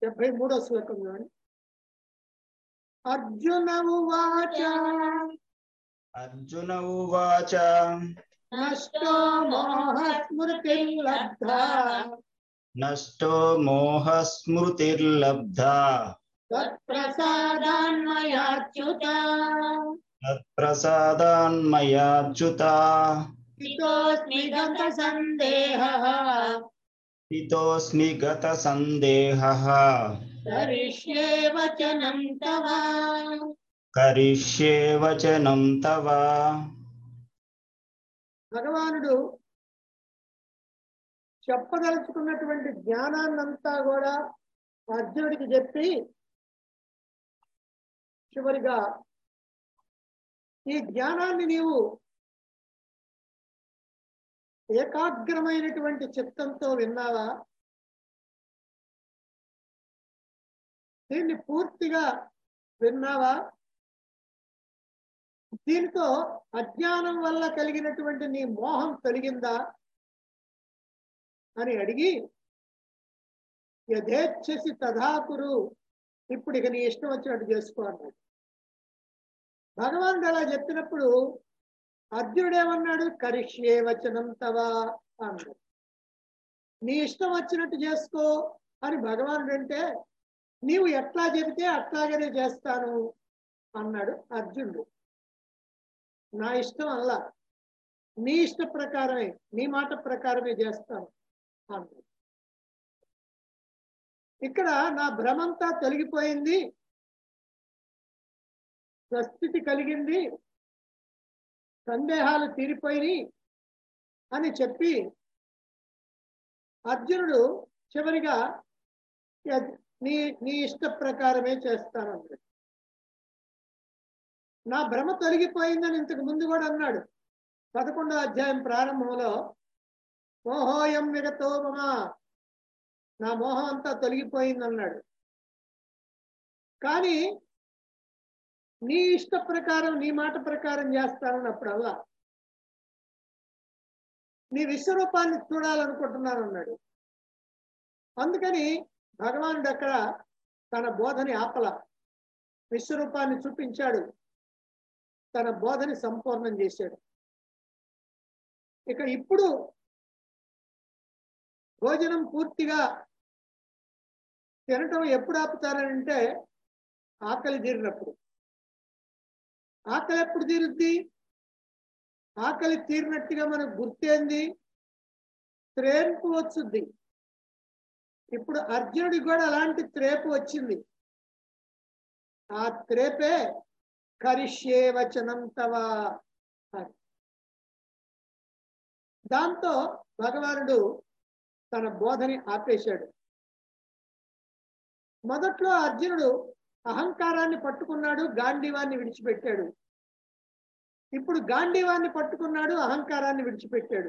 డెబ్బై మూడో శ్లోకం కానీ అర్జున ఉవాచ అర్జున ఉవాచ నష్టో మోహ స్మృతి లబ్ధ నష్టో మోహ స్మృతిర్లబ్ధా తత్ప్రసాదాన్మయాచ్యుత తత్ప్రసాదాన్మయాచ్యుత హితోస్మి గత సందేహ హితోస్మి గత సందేహ కరిష్యే వచనం తవ కరిష్యే వచనం తవ భగవానుడు చెప్పదలుచుకున్నటువంటి జ్ఞానాన్నంతా కూడా అర్జునుడికి చెప్పి చివరిగా ఈ జ్ఞానాన్ని నీవు ఏకాగ్రమైనటువంటి చిత్తంతో విన్నావా దీన్ని పూర్తిగా విన్నావా దీంతో అజ్ఞానం వల్ల కలిగినటువంటి నీ మోహం తొలగిందా అని అడిగి యథేచ్ఛసి తథాకురు ఇప్పుడు ఇక నీ ఇష్టం వచ్చినట్టు చేసుకో అన్నాడు భగవానుడు అలా చెప్పినప్పుడు అర్జునుడు ఏమన్నాడు కరిష్యే వచనం తవా అన్నాడు నీ ఇష్టం వచ్చినట్టు చేసుకో అని భగవానుడు అంటే నీవు ఎట్లా చెబితే అట్లాగనే చేస్తాను అన్నాడు అర్జునుడు నా ఇష్టం అల్లా నీ ఇష్ట ప్రకారమే నీ మాట ప్రకారమే చేస్తాను అన్నాడు ఇక్కడ నా భ్రమంతా తొలగిపోయింది స్వస్థితి కలిగింది సందేహాలు తీరిపోయినాయి అని చెప్పి అర్జునుడు చివరిగా "యద్- నీ నీ ఇష్ట ప్రకారమే చేస్తానన్నాడు నా భ్రమ తొలగిపోయిందని ఇంతకు ముందు కూడా అన్నాడు పదకొండో అధ్యాయం ప్రారంభంలో మోహోయం మిగతో మమ నా మోహం అంతా తొలగిపోయింది అన్నాడు కానీ నీ ఇష్ట ప్రకారం నీ మాట ప్రకారం చేస్తానన్నప్పుడల్లా నీ విశ్వరూపాన్ని చూడాలనుకుంటున్నాను అన్నాడు అందుకని భగవానుడు అక్కడ తన బోధని ఆపల విశ్వరూపాన్ని చూపించాడు తన బోధని సంపూర్ణం చేశాడు ఇక ఇప్పుడు భోజనం పూర్తిగా తినటం ఎప్పుడు ఆపుతారంటే ఆకలి తీరినప్పుడు ఆకలి ఎప్పుడు తీరుద్ది ఆకలి తీరినట్టుగా మనకు గుర్తేంది త్రేన్పు వచ్చుద్ది ఇప్పుడు అర్జునుడికి కూడా అలాంటి త్రేపు వచ్చింది ఆ త్రేపే కరిష్యే వచనం తవా అని. దాంతో భగవానుడు తన బోధని ఆపేశాడు మొదట్లో అర్జునుడు అహంకారాన్ని పట్టుకున్నాడు గాంధీవాన్ని విడిచిపెట్టాడు ఇప్పుడు గాంధీవాన్ని పట్టుకున్నాడు అహంకారాన్ని విడిచిపెట్టాడు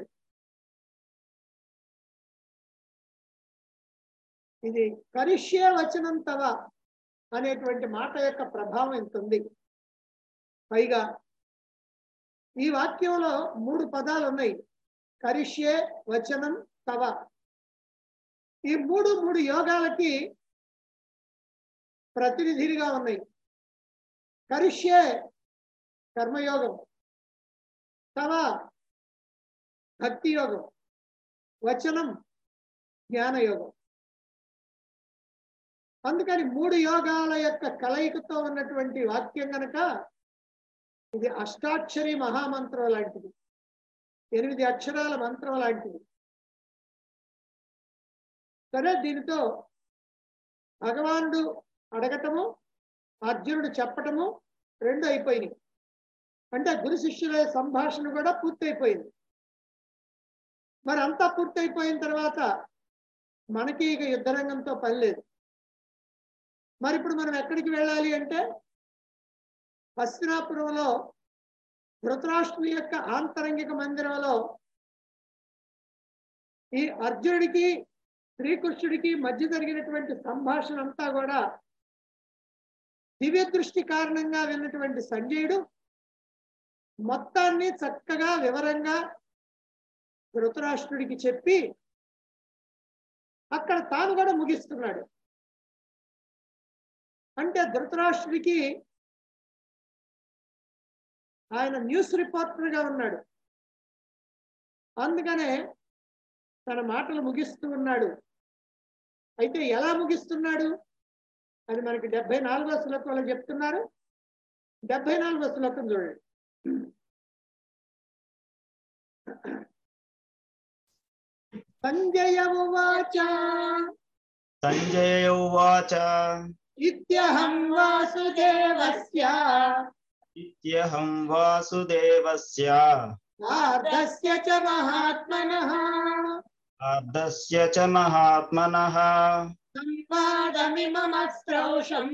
ఇది కరిష్యే వచనం తవ అనేటువంటి మాట యొక్క ప్రభావం ఎంత ఉంది పైగా ఈ వాక్యంలో మూడు పదాలు ఉన్నాయి కరిష్యే వచనం తవ ఈ మూడు మూడు యోగాలకి ప్రతినిధిగా ఉన్నాయి కరిష్యే కర్మయోగం తవ భక్తి యోగం వచనం జ్ఞానయోగం అందుకని మూడు యోగాల యొక్క కలయికతో ఉన్నటువంటి వాక్యం గనక ఇది అష్టాక్షరి మహామంత్రం లాంటిది ఎనిమిది అక్షరాల మంత్రం లాంటిది సరే దీనితో భగవానుడు అడగటము అర్జునుడు చెప్పటము రెండు అయిపోయినాయి అంటే గురు శిష్యుల సంభాషణ కూడా పూర్తయిపోయింది మరి అంతా పూర్తయిపోయిన తర్వాత మనకి ఇక యుద్ధరంగంతో పని లేదు మరి ఇప్పుడు మనం ఎక్కడికి వెళ్ళాలి అంటే హస్తినాపురంలో ధృతరాష్ట్రుని యొక్క ఆంతరంగిక మందిరంలో ఈ అర్జునుడికి శ్రీకృష్ణుడికి మధ్య జరిగినటువంటి సంభాషణ అంతా కూడా దివ్య దృష్టి కారణంగా విన్నటువంటి సంజయుడు మొత్తాన్ని చక్కగా వివరంగా ధృతరాష్ట్రుడికి చెప్పి అక్కడ తాను కూడా ముగిస్తున్నాడు అంటే ధృతరాష్ట్రుడికి ఆయన న్యూస్ రిపోర్టర్ గా ఉన్నాడు అందుకనే తన మాటలు ముగిస్తూ ఉన్నాడు అయితే ఎలా ముగిస్తున్నాడు అది మనకి డెబ్బై నాలుగో శ్లోకంలో చెప్తున్నారు డెబ్బై నాలుగో శ్లోకం చూడండి సంజయ ఉవాచ సంజయ ఉవాచ ఇత్యహం వాసుదేవస్య ఇత్యహం వాసుదేవస్య ఆర్ధస్య చ మహాత్మనః అర్ధస్య చ మహాత్మనః సంవాదమిమమస్త్రౌషం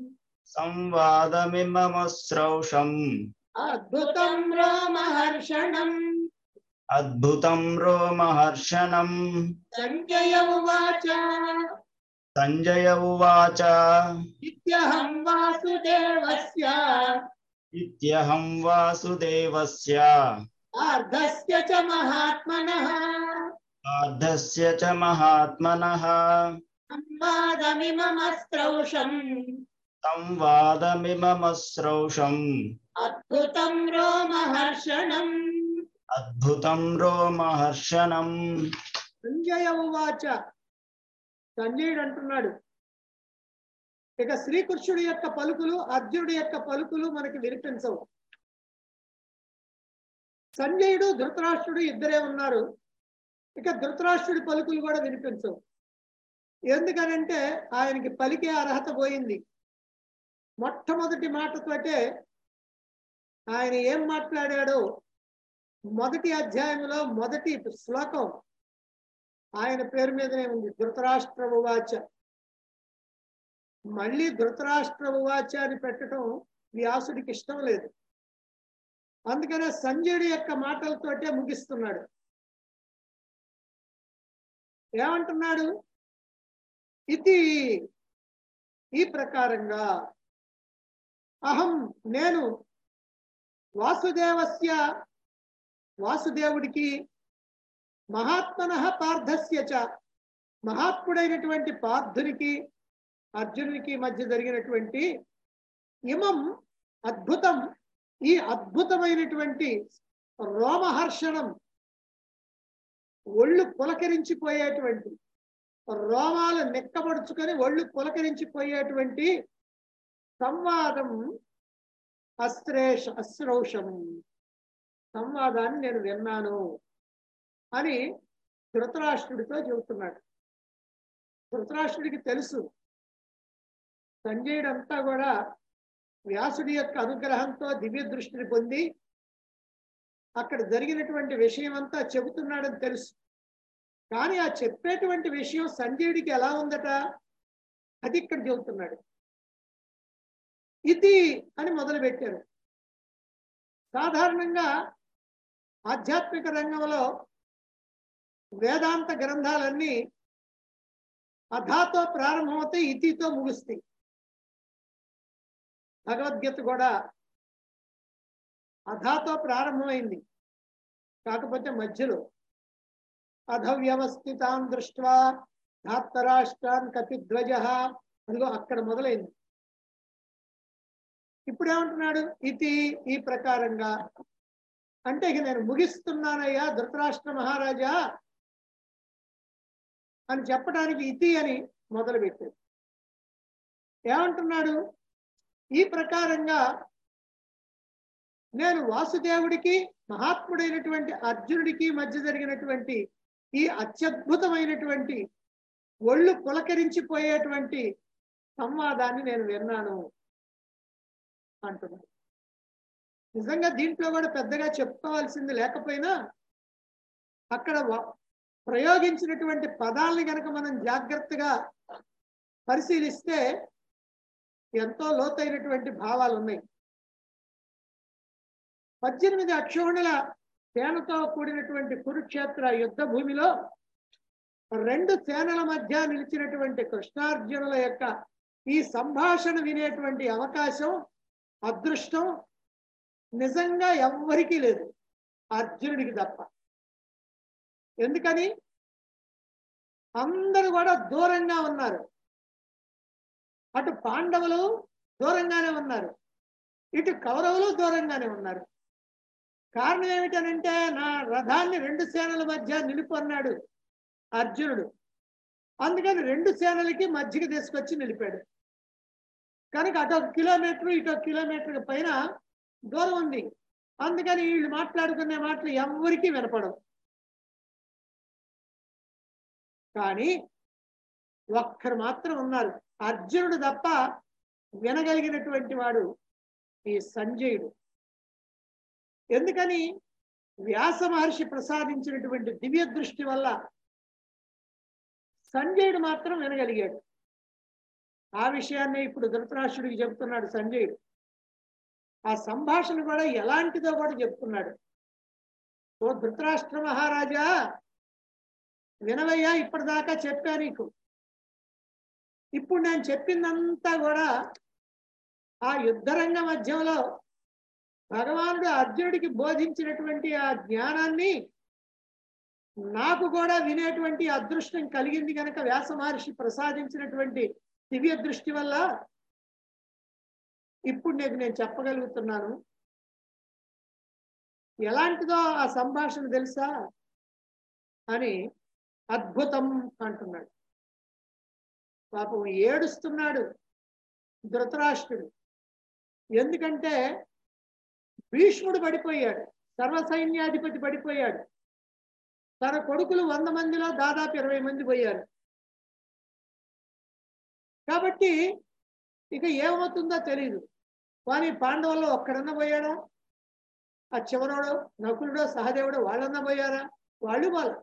సంవాదమిమమస్రౌషం అద్భుతం రోమహర్షణం అద్భుతం రోమహర్షణం సంజయ ఉవాచ సంజయ ఉవాచ ఇత్యహం వాసుదేవస్య ఇత్యహం వాసుదేవస్య ఆర్ధస్య చ మహాత్మనః అర్ధస్య చ మహాత్మనః సంవాదమిమమస్త్రౌషం సంవాదమిమమస్రౌషం అద్భుతం రోమహర్షణం అద్భుతం రోమహర్షణం సంజయ ఉవాచ సంజయుడు అంటున్నాడు ఇక శ్రీకృష్ణుడి యొక్క పలుకులు అర్జునుడి యొక్క పలుకులు మనకి వినిపించవు సంజయుడు ధృతరాష్ట్రుడు ఇద్దరే ఉన్నారు ఇక ధృతరాష్ట్రుడి పలుకులు కూడా వినిపించవు ఎందుకనంటే ఆయనకి పలికే అర్హత పోయింది మొట్టమొదటి మాటతోటే ఆయన ఏం మాట్లాడాడో మొదటి అధ్యాయంలో మొదటి శ్లోకం ఆయన పేరు మీదనే ఉంది ధృతరాష్ట్ర ఉవాచ మళ్ళీ ధృతరాష్ట్ర ఉవాచ అని పెట్టడం వ్యాసుడికి ఇష్టం లేదు అందుకనే సంజయుడి యొక్క మాటలతోటే ముగిస్తున్నాడు ఏమంటున్నాడు ఇది ఈ ప్రకారంగా అహం నేను వాసుదేవస్య వాసుదేవుడికి మహాత్మన పార్థస్య చ మహాత్ముడైనటువంటి పార్థునికి అర్జునునికి మధ్య జరిగినటువంటి ఇమం అద్భుతం ఈ అద్భుతమైనటువంటి రోమహర్షణం ఒళ్ళు పులకరించిపోయేటువంటి రోమాలు నెక్కబడుచుకొని ఒళ్ళు పులకరించిపోయేటువంటి సంవాదం అశ్రేష అశ్రౌషం సంవాదాన్ని నేను విన్నాను అని ధృతరాష్ట్రుడితో చెబుతున్నాడు ధృతరాష్ట్రుడికి తెలుసు సంజయుడంతా కూడా వ్యాసుడి యొక్క అనుగ్రహంతో దివ్య దృష్టిని పొంది అక్కడ జరిగినటువంటి విషయం అంతా చెబుతున్నాడని తెలుసు కానీ ఆ చెప్పేటువంటి విషయం సంజయుడికి ఎలా ఉందట అది ఇక్కడ చెబుతున్నాడు ఇది అని మొదలు పెట్టారు సాధారణంగా ఆధ్యాత్మిక రంగంలో వేదాంత గ్రంథాలన్నీ అధాతో ప్రారంభమవుతాయి ఇతితో ముగుస్తాయి భగవద్గీత కూడా అధాతో ప్రారంభమైంది కాకపోతే మధ్యలో అధ వ్యవస్థితాన్ దృష్ట్వా ధాత్తరాష్ట్రాన్ కపిధ్వజ అదిగో అక్కడ మొదలైంది ఇప్పుడు ఏమంటున్నాడు ఇది ఈ ప్రకారంగా అంటే ఇక నేను ముగిస్తున్నానయ్యా ధృతరాష్ట్ర మహారాజా అని చెప్పడానికి ఇది అని మొదలుపెట్టాడు ఏమంటున్నాడు ఈ ప్రకారంగా నేను వాసుదేవుడికి మహాత్ముడైనటువంటి అర్జునుడికి మధ్య జరిగినటువంటి ఈ అత్యద్భుతమైనటువంటి ఒళ్ళు పులకరించిపోయేటువంటి సంవాదాన్ని నేను విన్నాను అంటున్నాడు నిజంగా దీంట్లో కూడా పెద్దగా చెప్పుకోవాల్సింది లేకపోయినా అక్కడ వ- ప్రయోగించినటువంటి పదాలని కనుక మనం జాగ్రత్తగా పరిశీలిస్తే ఎంతో లోతైనటువంటి భావాలు ఉన్నాయి పద్దెనిమిది అక్షోణుల సేనతో కూడినటువంటి కురుక్షేత్ర యుద్ధ భూమిలో రెండు సేనల మధ్య నిలిచినటువంటి కృష్ణార్జునుల యొక్క ఈ సంభాషణ వినేటువంటి అవకాశం అదృష్టం నిజంగా ఎవ్వరికీ లేదు అర్జునుడికి తప్ప ఎందుకని అందరూ కూడా దూరంగా ఉన్నారు అటు పాండవులు దూరంగానే ఉన్నారు ఇటు కౌరవులు దూరంగానే ఉన్నారు కారణం ఏమిటనంటే నా రథాన్ని రెండు సేనల మధ్య నిలుపు అన్నాడు అర్జునుడు అందుకని రెండు సేనలకి మధ్యకి తీసుకొచ్చి నిలిపాడు కనుక అటు ఒక కిలోమీటర్ ఇటు ఒక కిలోమీటర్ పైన దూరం ఉంది అందుకని వీళ్ళు మాట్లాడుకునే మాటలు ఎవరికి వినపడవు కానీ ఒక్కరు మాత్రం ఉన్నారు అర్జునుడు తప్ప వినగలిగినటువంటి వాడు ఈ సంజయుడు ఎందుకని వ్యాస మహర్షి ప్రసాదించినటువంటి దివ్య దృష్టి వల్ల సంజయుడు మాత్రం వినగలిగాడు ఆ విషయాన్ని ఇప్పుడు ధృతరాష్ట్రుడికి చెప్తున్నాడు సంజయుడు ఆ సంభాషణ కూడా ఎలాంటిదో కూడా చెప్తున్నాడు ఓ ధృతరాష్ట్ర మహారాజా వినవయ్యా ఇప్పటిదాకా చెప్పా నీకు ఇప్పుడు నేను చెప్పిందంతా కూడా ఆ యుద్ధరంగ మధ్యంలో భగవానుడు అర్జునుడికి బోధించినటువంటి ఆ జ్ఞానాన్ని నాకు కూడా వినేటువంటి అదృష్టం కలిగింది కనుక వ్యాస మహర్షి ప్రసాదించినటువంటి దివ్య దృష్టి వల్ల ఇప్పుడు నీకు నేను చెప్పగలుగుతున్నాను ఎలాంటిదో ఆ సంభాషణ తెలుసా అని అద్భుతం అంటున్నాడు పాపం ఏడుస్తున్నాడు ధృతరాష్ట్రుడు ఎందుకంటే భీష్ముడు పడిపోయాడు సర్వ సైన్యాధిపతి పడిపోయాడు తన కొడుకులు వంద మందిలో దాదాపు ఇరవై మంది పోయారు కాబట్టి ఇక ఏమవుతుందో తెలియదు కానీ పాండవుల్లో ఒక్కడన్నా పోయాడా ఆ చివరోడో నకులుడో సహదేవుడో వాళ్ళన్నా పోయారా వాళ్ళు వాళ్ళు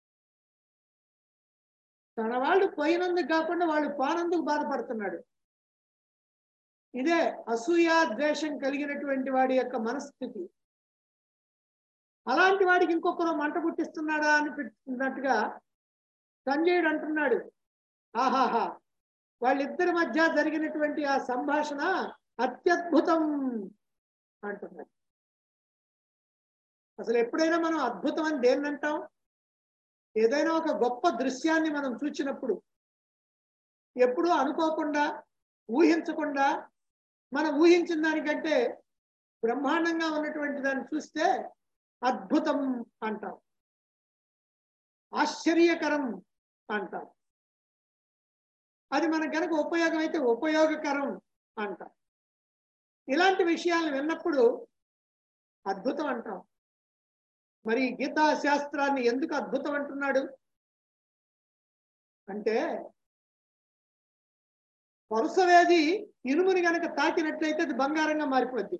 తన వాళ్ళు పోయినందుకు కాకుండా వాళ్ళు పోనందుకు బాధపడుతున్నాడు ఇదే అసూయ ద్వేషం కలిగినటువంటి వాడి యొక్క మనస్థితి అలాంటి వాడికి ఇంకొకరు మంట పుట్టిస్తున్నాడా అని పెట్టినట్టుగా సంజయుడు అంటున్నాడు ఆహాహా వాళ్ళిద్దరి మధ్య జరిగినటువంటి ఆ సంభాషణ అత్యద్భుతం అంటున్నాడు అసలు ఎప్పుడైనా మనం అద్భుతం అని దేన్ని అంటాం ఏదైనా ఒక గొప్ప దృశ్యాన్ని మనం చూచినప్పుడు ఎప్పుడూ అనుకోకుండా ఊహించకుండా మనం ఊహించిన దానికంటే బ్రహ్మాండంగా ఉన్నటువంటి దాన్ని చూస్తే అద్భుతం అంటాం ఆశ్చర్యకరం అంటాం అది మనకు కనుక ఉపయోగం అయితే ఉపయోగకరం అంటాం ఇలాంటి విషయాలు విన్నప్పుడు అద్భుతం అంటాం మరి గీతా శాస్త్రాన్ని ఎందుకు అద్భుతం అంటున్నాడు అంటే పరుసవేది ఇనుముని గనక తాకినట్లయితే అది బంగారంగా మారిపోద్ది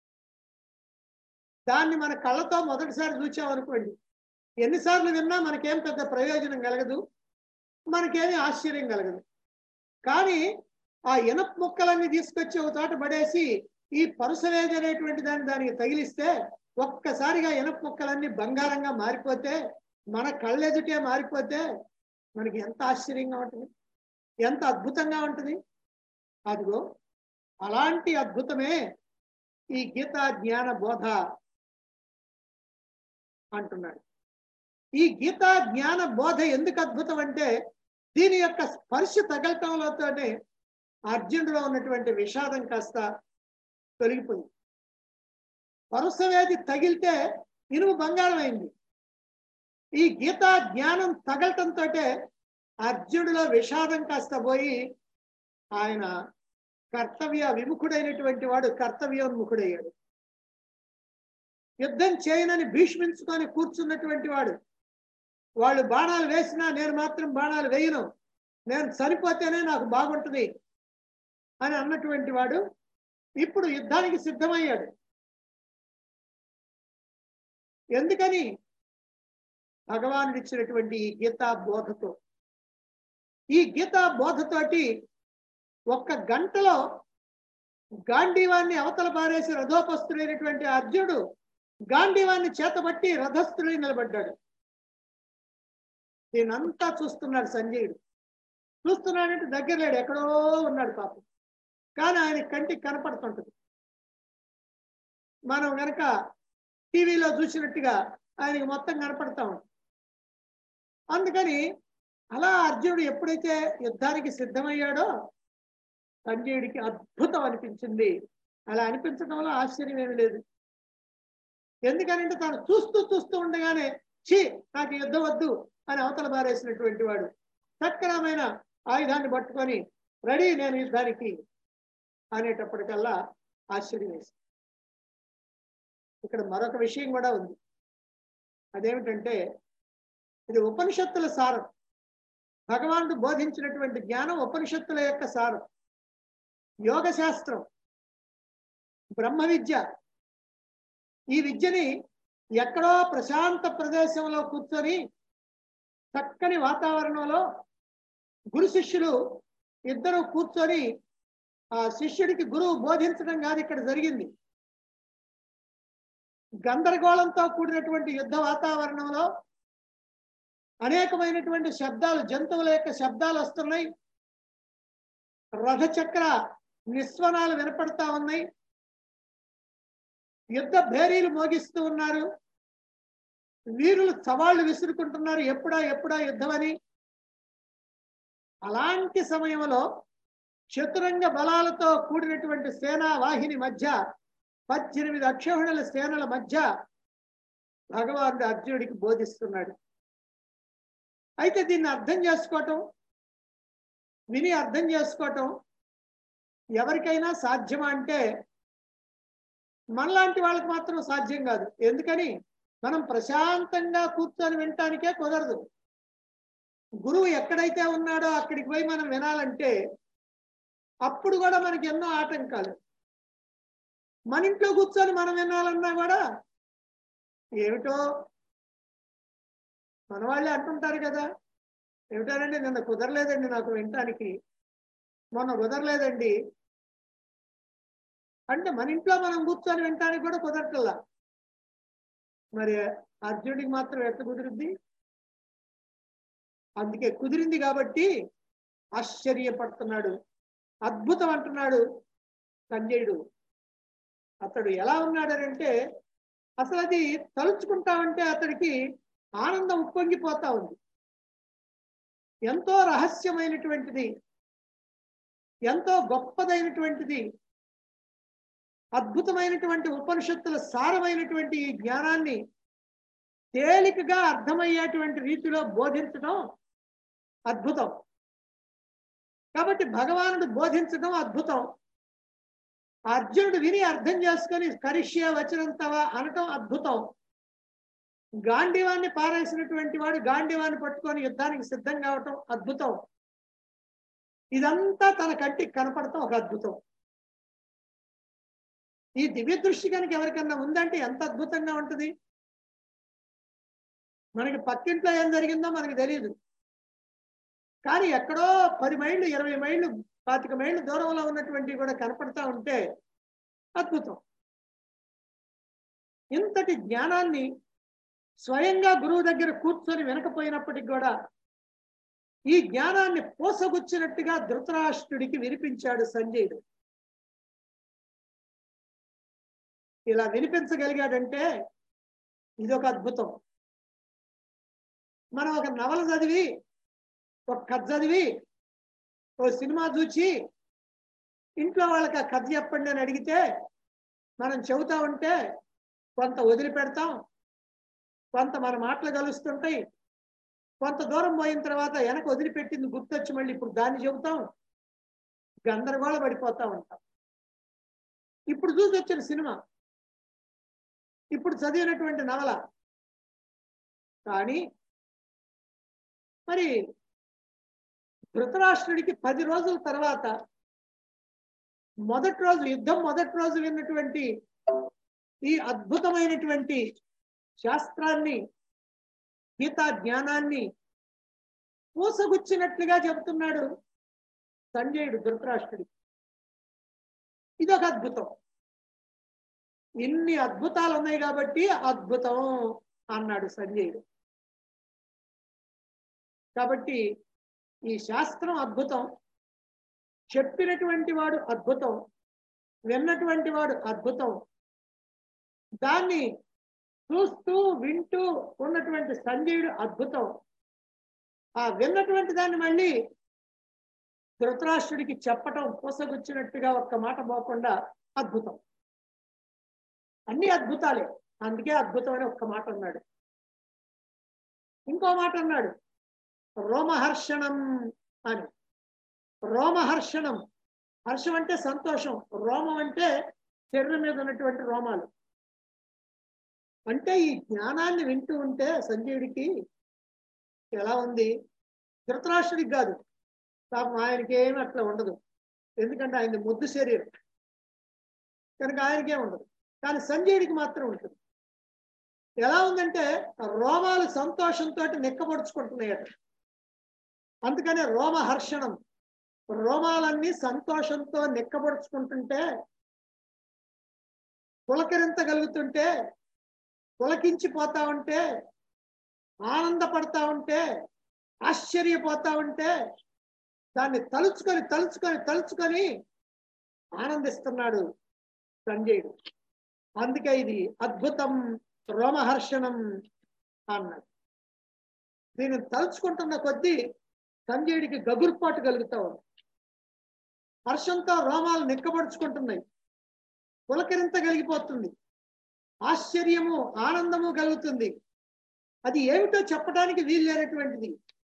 దాన్ని మన కళ్ళతో మొదటిసారి చూచామనుకోండి ఎన్నిసార్లు విన్నా మనకేం పెద్ద ప్రయోజనం కలగదు మనకేమీ ఆశ్చర్యం కలగదు కానీ ఆ ఇనప ముక్కలన్నీ తీసుకొచ్చి ఒక చోట పడేసి ఈ పరుసవేది అనేటువంటి దాన్ని దానికి తగిలిస్తే ఒక్కసారిగా ఇనప ముక్కలన్నీ బంగారంగా మారిపోతే మన కళ్ళెదుటే మారిపోతే మనకి ఎంత ఆశ్చర్యంగా ఉంటుంది ఎంత అద్భుతంగా ఉంటుంది అదిగో అలాంటి అద్భుతమే ఈ గీతా జ్ఞాన బోధ అంటున్నాడు ఈ గీతా జ్ఞాన బోధ ఎందుకు అద్భుతం అంటే దీని యొక్క స్పర్శ తగలటంలోతోనే అర్జునుడిలో ఉన్నటువంటి విషాదం కాస్త తొలగిపోయింది పరుసవేది తగిలితే ఇనుము బంగారం అయింది ఈ గీతా జ్ఞానం తగలటంతో అర్జునుడిలో విషాదం కాస్త పోయి ఆయన కర్తవ్య విముఖుడైనటువంటి వాడు కర్తవ్యోన్ముఖుడయ్యాడు యుద్ధం చేయనని భీష్మించుకొని కూర్చున్నటువంటి వాడు వాళ్ళు బాణాలు వేసినా నేను మాత్రం బాణాలు వేయను నేను చనిపోతేనే నాకు బాగుంటుంది అని అన్నటువంటి వాడు ఇప్పుడు యుద్ధానికి సిద్ధమయ్యాడు ఎందుకని భగవానుడు ఇచ్చినటువంటి ఈ గీతా బోధతో ఈ గీతా బోధతోటి ఒక్క గంటలో గాంధీవాన్ని అవతల పారేసి రథోపస్తుడైనటువంటి అర్జునుడు గాంధీవాన్ని చేతబట్టి రథస్థుడై నిలబడ్డాడు దీనంతా చూస్తున్నాడు సంజయుడు చూస్తున్నాడంటే దగ్గర లేడు ఎక్కడో ఉన్నాడు పాపం కానీ ఆయన కంటికి కనపడుతుంటది మనం గనక టీవీలో చూసినట్టుగా ఆయనకి మొత్తం కనపడతా ఉంటుంది అందుకని అలా అర్జునుడు ఎప్పుడైతే యుద్ధానికి సిద్ధమయ్యాడో సంజయుడికి అద్భుతం అనిపించింది అలా అనిపించడంలో ఆశ్చర్యం ఏమి లేదు ఎందుకనంటే తాను చూస్తూ చూస్తూ ఉండగానే ఛీ నాకు యుద్ధం వద్దు అని అవతల బారేసినటువంటి వాడు సక్రమైన ఆయుధాన్ని పట్టుకొని రెడీ నేను యుద్ధానికి అనేటప్పటికల్లా ఆశ్చర్యం వేసింది ఇక్కడ మరొక విషయం కూడా ఉంది అదేమిటంటే ఇది ఉపనిషత్తుల సారం భగవానుడు బోధించినటువంటి జ్ఞానం ఉపనిషత్తుల యొక్క సారం యోగ శాస్త్రం బ్రహ్మ విద్య ఈ విద్యని ఎక్కడో ప్రశాంత ప్రదేశంలో కూర్చొని చక్కని వాతావరణంలో గురు శిష్యులు ఇద్దరు కూర్చొని ఆ శిష్యుడికి గురువు బోధించడం కాదు ఇక్కడ జరిగింది గందరగోళంతో కూడినటువంటి యుద్ధ వాతావరణంలో అనేకమైనటువంటి శబ్దాలు జంతువుల యొక్క శబ్దాలు వస్తున్నాయి రథచక్ర నిస్వనాలు వినపడతా ఉన్నాయి యుద్ధ భేరీలు మోగిస్తూ ఉన్నారు వీరులు సవాళ్లు విసురుకుంటున్నారు ఎప్పుడా ఎప్పుడా యుద్ధమని అలాంటి సమయంలో చతురంగ బలాలతో కూడినటువంటి సేనా వాహిని మధ్య పద్దెనిమిది అక్షోహిణుల సేనల మధ్య భగవానుడు అర్జునుడికి బోధిస్తున్నాడు అయితే దీన్ని అర్థం చేసుకోవటం విని అర్థం చేసుకోవటం ఎవరికైనా సాధ్యమా అంటే మనలాంటి వాళ్ళకి మాత్రం సాధ్యం కాదు ఎందుకని మనం ప్రశాంతంగా కూర్చొని వినటానికే కుదరదు గురువు ఎక్కడైతే ఉన్నాడో అక్కడికి పోయి మనం వినాలంటే అప్పుడు కూడా మనకి ఎన్నో ఆటంకాలు మన ఇంట్లో కూర్చొని మనం వినాలన్నా కూడా ఏమిటో మన వాళ్ళే అంటుంటారు కదా ఏమిటారండి నిన్న కుదరలేదండి నాకు వినటానికి మొన్న కుదరలేదండి అంటే మన ఇంట్లో మనం కూర్చొని వినటానికి కూడా కుదరటల్లా మరి అర్జునుడికి మాత్రం ఎట్లా కుదిరింది అందుకే కుదిరింది కాబట్టి ఆశ్చర్యపడుతున్నాడు అద్భుతం అంటున్నాడు సంజయుడు అతడు ఎలా ఉన్నాడనంటే అసలు అది తలుచుకుంటామంటే అతడికి ఆనందం ఉప్పొంగిపోతా ఉంది ఎంతో రహస్యమైనటువంటిది ఎంతో గొప్పదైనటువంటిది అద్భుతమైనటువంటి ఉపనిషత్తుల సారమైనటువంటి ఈ జ్ఞానాన్ని తేలికగా అర్థమయ్యేటువంటి రీతిలో బోధించడం అద్భుతం కాబట్టి భగవానుడు బోధించడం అద్భుతం అర్జునుడు విని అర్థం చేసుకొని కరిష్య వచనంతవా అనటం అద్భుతం గాంధీవాన్ని పారేసినటువంటి వాడు గాంధీవాన్ని పట్టుకొని యుద్ధానికి సిద్ధం కావటం అద్భుతం ఇదంతా తన కంటికి కనపడటం ఒక అద్భుతం ఈ దివ్య దృష్టి కనుక ఎవరికన్నా ఉందంటే ఎంత అద్భుతంగా ఉంటుంది మనకి పక్కింట్లో ఏం జరిగిందో మనకి తెలియదు కానీ ఎక్కడో పది మైళ్ళు ఇరవై మైళ్ళు పాతిక మైళ్ళు దూరంలో ఉన్నటువంటివి కూడా కనపడతా ఉంటే అద్భుతం ఇంతటి జ్ఞానాన్ని స్వయంగా గురువు దగ్గర కూర్చొని వినకపోయినప్పటికి కూడా ఈ జ్ఞానాన్ని పోసగుచ్చినట్టుగా ధృతరాష్ట్రుడికి వినిపించాడు సంజయుడు ఇలా వినిపించగలిగాడంటే ఇదొక అద్భుతం మనం ఒక నవల చదివి ఒక కథ చదివి ఓ సినిమా చూచి ఇంట్లో వాళ్ళకి ఆ కథ చెప్పండి అని అడిగితే మనం చెబుతా ఉంటే కొంత వదిలిపెడతాం కొంత మన మాటలు కలుస్తుంటాయి కొంత దూరం పోయిన తర్వాత వెనక వదిలిపెట్టింది గుర్తొచ్చి మళ్ళీ ఇప్పుడు దాన్ని చెబుతాం గందరగోళ పడిపోతా ఉంటాం ఇప్పుడు చూసి వచ్చిన సినిమా ఇప్పుడు చదివినటువంటి నవల కానీ మరి ధృతరాష్ట్రుడికి పది రోజుల తర్వాత మొదటి రోజు యుద్ధం మొదటి రోజు విన్నటువంటి ఈ అద్భుతమైనటువంటి శాస్త్రాన్ని గీతా జ్ఞానాన్ని పూసగుచ్చినట్లుగా చెబుతున్నాడు సంజయుడు ధృతరాష్ట్రుడికి ఇదొక అద్భుతం ఇన్ని అద్భుతాలు ఉన్నాయి కాబట్టి అద్భుతం అన్నాడు సంజయుడు కాబట్టి ఈ శాస్త్రం అద్భుతం చెప్పినటువంటి వాడు అద్భుతం విన్నటువంటి వాడు అద్భుతం దాన్ని చూస్తూ వింటూ ఉన్నటువంటి సంజయుడు అద్భుతం ఆ విన్నటువంటి దాన్ని మళ్ళీ ధృతరాష్ట్రుడికి చెప్పటం పూసగుచ్చినట్టుగా ఒక్క మాట పోకుండా అద్భుతం అన్ని అద్భుతాలే అందుకే అద్భుతం అని ఒక్క మాట అన్నాడు ఇంకో మాట అన్నాడు రోమహర్షణం అని రోమహర్షణం హర్షం అంటే సంతోషం రోమం అంటే శరీరం మీద ఉన్నటువంటి రోమాలు అంటే ఈ జ్ఞానాన్ని వింటూ ఉంటే సంజయుడికి ఎలా ఉంది ధృతరాష్ట్రుడికి కాదు పాపం ఆయనకి ఏమి అట్లా ఉండదు ఎందుకంటే ఆయన ముద్దు శరీరం కనుక ఆయనకే ఉండదు కానీ సంజయుడికి మాత్రం ఉంటుంది ఎలా ఉందంటే రోమాలు సంతోషంతో నిక్కబడుచుకుంటున్నాయట అందుకనే రోమహర్షణం రోమాలన్నీ సంతోషంతో నిక్కబడుచుకుంటుంటే పులకరించగలుగుతుంటే పులకించిపోతా ఉంటే ఆనందపడతా ఉంటే ఆశ్చర్యపోతా ఉంటే దాన్ని తలుచుకొని తలుచుకొని తలుచుకొని ఆనందిస్తున్నాడు సంజయుడు అందుకే ఇది అద్భుతం రోమహర్షణం అన్నాడు దీన్ని తలుచుకుంటున్న కొద్దీ సంజయుడికి గగుర్పాటు కలుగుతా ఉంది హర్షంతో రోమాలు నిక్కబడుచుకుంటున్నాయి పులకరించగలిగిపోతుంది ఆశ్చర్యము ఆనందము కలుగుతుంది అది ఏమిటో చెప్పడానికి వీలు లేనటువంటిది